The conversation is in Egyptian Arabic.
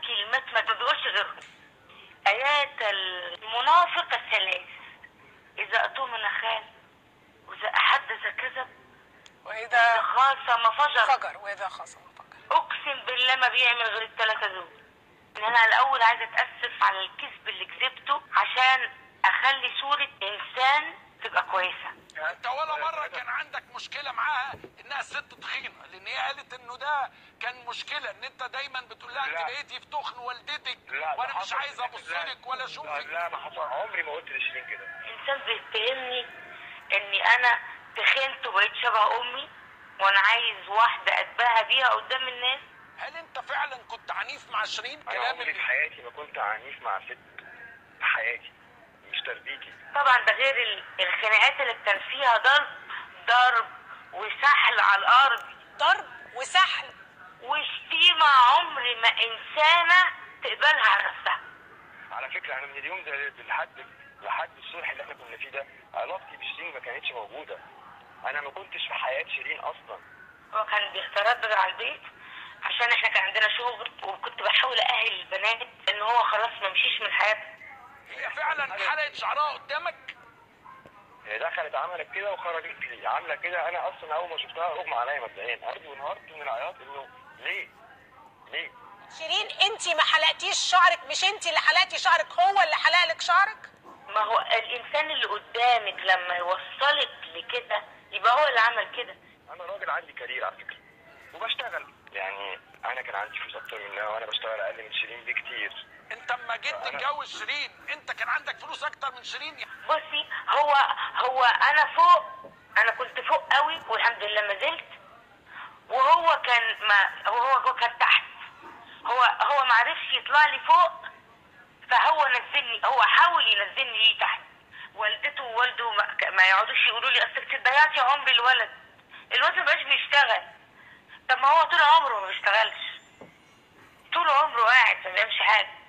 كلمات ما تدعوش غيرهم آيات المنافق الثلاث إذا أتمن خان وإذا أحدث كذب واذا إذا خاصم فجر فجر واذا خصم فجر اقسم بالله ما بيعمل غير الثلاثه دول ان انا الاول عايزه اتاسف على الكذب اللي كذبته عشان اخلي صوره انسان تبقى كويسه انت ولا مره كان عندك مشكله معاها انها ست تخينه لان هي قالت انه ده كان مشكله ان انت دايما بتقول لها لا. انت بقيتي في تخن والدتك لا وانا ده مش حصل عايز كده. ابص لا. لك ولا لا, اشوفك لا ما حصل عمري ما قلت لشيرين كده انسان بيتهمني اني انا تخنت وبقيت شبه امي وانا عايز واحده اتباهى بيها قدام الناس هل انت فعلا كنت عنيف مع شيرين انا كلام عمري في اللي حياتي ما كنت عنيف مع ست في حياتي مش تربيتي طبعا ده غير ال- الخناقات اللي كان فيها ضرب ضرب وسحل على الارض ضرب وسحل وشتيمه عمري ما انسانه تقبلها على نفسها على فكره انا من اليوم ده لحد لحد الصلح اللي احنا كنا فيه ده علاقتي بشيرين ما كانتش موجوده انا ما كنتش في حياه شيرين اصلا هو كان بيسترد على البيت عشان احنا كان عندنا شغل وكنت بحاول اهل البنات ان هو خلاص ما مشيش من حياتها هي فعلا حلقت شعرها قدامك هي دخلت عملت كده وخرجت لي عامله كده انا اصلا اول ما شفتها اغمى عليا مبدئيا قلبي وانهارت من العياط انه ليه؟ ليه؟ شيرين انت ما حلقتيش شعرك مش انت اللي حلقتي شعرك هو اللي حلق لك شعرك ما هو الانسان اللي قدامك لما يوصلك لكده يبقى هو اللي عمل كده انا راجل عندي كارير على فكره وبشتغل يعني انا كان عندي فلوس اكتر منها وانا بشتغل اقل من شيرين بكتير انت اما جيت تتجوز شيرين انت كان عندك فلوس اكتر من شيرين بصي هو هو انا فوق انا كنت فوق قوي والحمد لله ما زلت وهو كان ما هو هو كان تحت هو هو ما عرفش يطلع لي فوق فهو نزلني هو حاول ينزلني ليه تحت والدته ووالده ما, ما يقعدوش يقولوا لي اصلك ضيعتي عمر الولد الولد ما بقاش بيشتغل طب ما هو طول عمره ما بيشتغلش طول عمره قاعد ما بيعملش حاجه